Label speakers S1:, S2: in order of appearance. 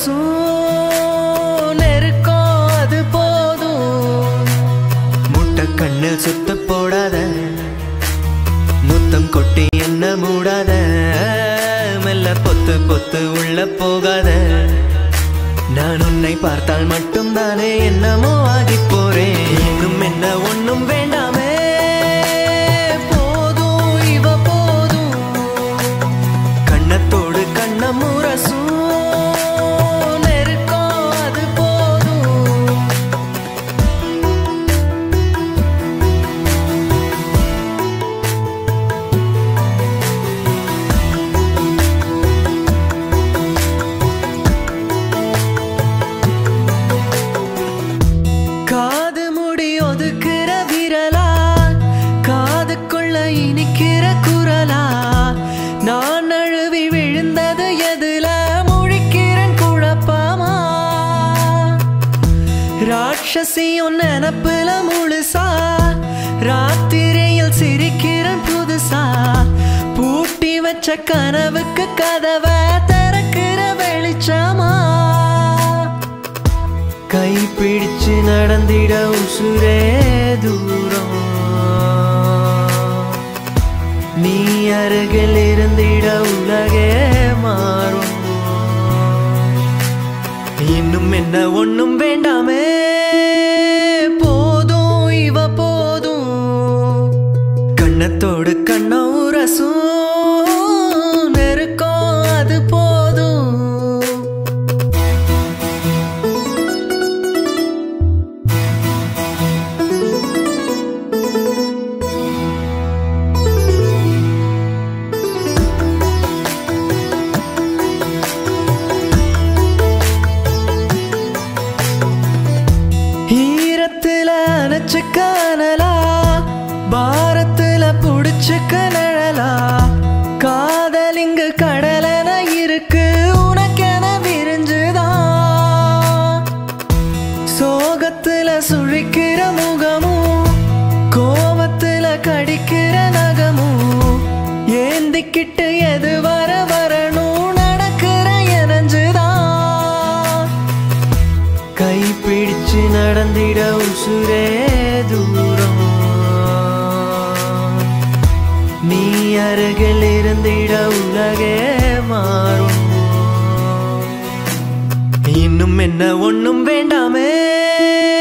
S1: உரசும் நெருக்கம் அது போதும் முட்டை கண்ணில் சுத்த போடாத முத்தம் கொட்டி என்ன மூடாத மெல்ல பொத்து பொத்து உள்ள போகாத நான் உன்னை பார்த்தால் மட்டும் தானே என்னமோ ஆகி போறேன் இன்னும் என்ன ஒண்ணும் வேண்டாமே போதும் இவ போதும் கண்ணத்தோடு கண்ண முரசும் நெருக்கம் அது போதும் காது முடி ஒதுக்குற விரலா காதுக்குள்ள இனிக்கிற குரலா நான் அழுவி விழுந்தது எதுல முழிக்கிறேன் குழப்பமா ராட்சசியும் நினப்புல முழுசா ராத்திரியில் சிரிக்கிறேன் புதுசா பூட்டி வச்ச கனவுக்கு கதவை திறக்கிற வெளிச்சமா கை பிடிச்சு நடந்திட உசுரே தூரம் நீ அருகில் இருந்திட உலகே மாறும் இன்னும் என்ன ஒண்ணும் வேண்டாமே போதும் இவ போதும் கண்ணத்தோடு கண்ண உரசும் நெருக்கம் அது போதும் ஈரத்துல அணைச்சு காணலா பாரத்துல புடிச்சு கனழலா காதல் இங்கு கடலென இருக்கு உனக்கென விரிஞ்சுதான் சோகத்துல சுழிக்கிற முகமும் கோவத்துல கடிக்கிற நகமும் ஏந்திக்கிட்டு எது வர வரணும் நடக்கிற எனஞ்சுதான் கை பிடிச்சு நடந்திட உசுரே தூரம் நீ அருகில் இருந்திட உலகே மாறும் இன்னும் என்ன ஒண்ணும் வேண்டாமே